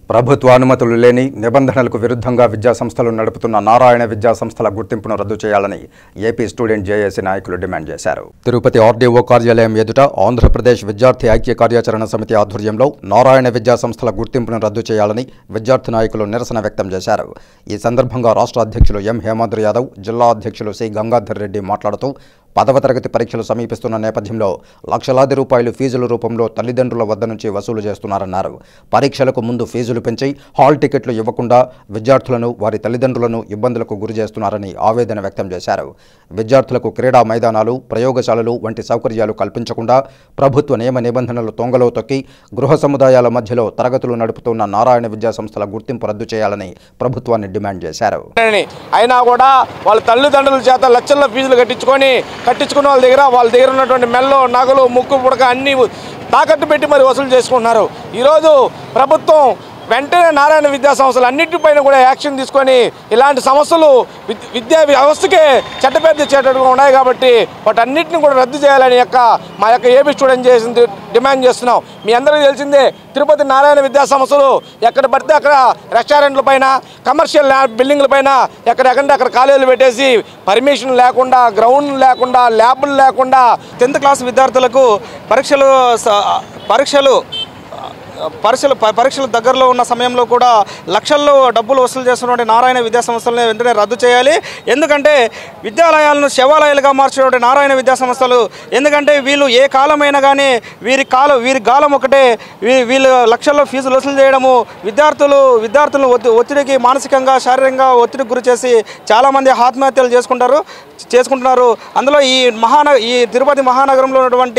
ప్రభుత్వ అనుమతులు లేని నిబంధనలకు విరుద్ధంగా విద్యాసంస్థలు నడుపుతున్న నారాయణ విద్యాసంస్థల గుర్తింపును రద్దు చేయాలని ఏపీ స్టూడెంట్ జేఏసీ నాయకులు డిమాండ్ చేశారు తిరుపతి ఆర్డీఓ కార్యాలయం ఎదుట ఆంధ్రప్రదేశ్ విద్యార్థి ఐక్య కార్యాచరణ సమితి ఆధ్వర్యంలో నారాయణ విద్యాసంస్థల గుర్తింపును రద్దు చేయాలని విద్యార్థి నాయకులు నిరసన వ్యక్తం చేశారు ఈ సందర్భంగా రాష్ట్ర అధ్యక్షులు ఎం హేమాద్రి యాదవ్ జిల్లా అధ్యక్షులు సి గంగాధర్ రెడ్డి మాట్లాడుతూ పదవ తరగతి పరీక్షలు సమీపిస్తున్న నేపథ్యంలో లక్షలాది రూపాయలు ఫీజుల రూపంలో తల్లిదండ్రుల వద్ద నుంచి వసూలు చేస్తున్నారన్నారు పరీక్షలకు ముందు ఫీజులు పెంచి హాల్ టికెట్లు ఇవ్వకుండా విద్యార్థులను వారి తల్లిదండ్రులను ఇబ్బందులకు గురి చేస్తున్నారని ఆవేదన వ్యక్తం చేశారు విద్యార్థులకు క్రీడా మైదానాలు ప్రయోగశాలలు వంటి సౌకర్యాలు కల్పించకుండా ప్రభుత్వ నియమ నిబంధనలు తొంగలో తొక్కి గృహ సముదాయాల మధ్యలో తరగతులు నడుపుతున్న నారాయణ విద్యా సంస్థల గుర్తింపు రద్దు చేయాలని ప్రభుత్వాన్ని డిమాండ్ చేశారు అని అయినా కూడా వాళ్ళ తల్లిదండ్రుల చేత లక్షల్లో ఫీజులు కట్టించుకొని కట్టించుకున్న వాళ్ళ దగ్గర వాళ్ళ దగ్గర ఉన్నటువంటి మెల్లో నగలు ముక్కు పుడక అన్నీ తాకట్టు పెట్టి మరి వసూలు చేసుకుంటున్నారు ఈరోజు ప్రభుత్వం వెంటనే నారాయణ విద్యా సంస్థలు అన్నిటిపైన కూడా యాక్షన్ తీసుకొని ఇలాంటి సమస్యలు విద్- విద్యా వ్యవస్థకే చట్టపేద తెచ్చేటట్టుగా ఉన్నాయి కాబట్టి వాటన్నిటిని కూడా రద్దు చేయాలని యొక్క మా యొక్క ఏపీ స్టూడెంట్ చేసింది డిమాండ్ చేస్తున్నాం మీ అందరికీ తెలిసిందే తిరుపతి నారాయణ విద్యా సంస్థలు ఎక్కడ పడితే అక్కడ రెస్టారెంట్ల పైన కమర్షియల్ ల్యా- బిల్డింగ్ల పైన ఎక్కడెక్కడంటే అక్కడ కాలేజీలు పెట్టేసి పర్మిషన్ లేకుండా గ్రౌండ్ లేకుండా ల్యాబులు లేకుండా టెన్త్ క్లాస్ విద్యార్థులకు పరీక్షలు స- పరీక్షలు పరీక్షలు ప- పరీక్షలు దగ్గరలో ఉన్న సమయంలో కూడా లక్షల్లో డబ్బులు వసూలు చేస్తున్నటువంటి నారాయణ విద్యా సంస్థలను వెంటనే రద్దు చేయాలి ఎందుకంటే విద్యాలయాలను శివాలయాలుగా మార్చినటువంటి నారాయణ విద్యా సంస్థలు ఎందుకంటే వీళ్ళు ఏ కాలమైనా కానీ వీరి కాలం వీరి గాలం ఒకటే వీ- వీళ్ళు లక్షల్లో ఫీజులు వసూలు చేయడము విద్యార్థులు విద్యార్థులను ఒత్తి ఒత్తిడికి మానసికంగా శారీరకంగా ఒత్తిడికి గురి చేసి చాలామంది ఆత్మహత్యలు చేసుకుంటారు చేసుకుంటున్నారు అందులో ఈ మహాన ఈ తిరుపతి మహానగరంలో ఉన్నటువంటి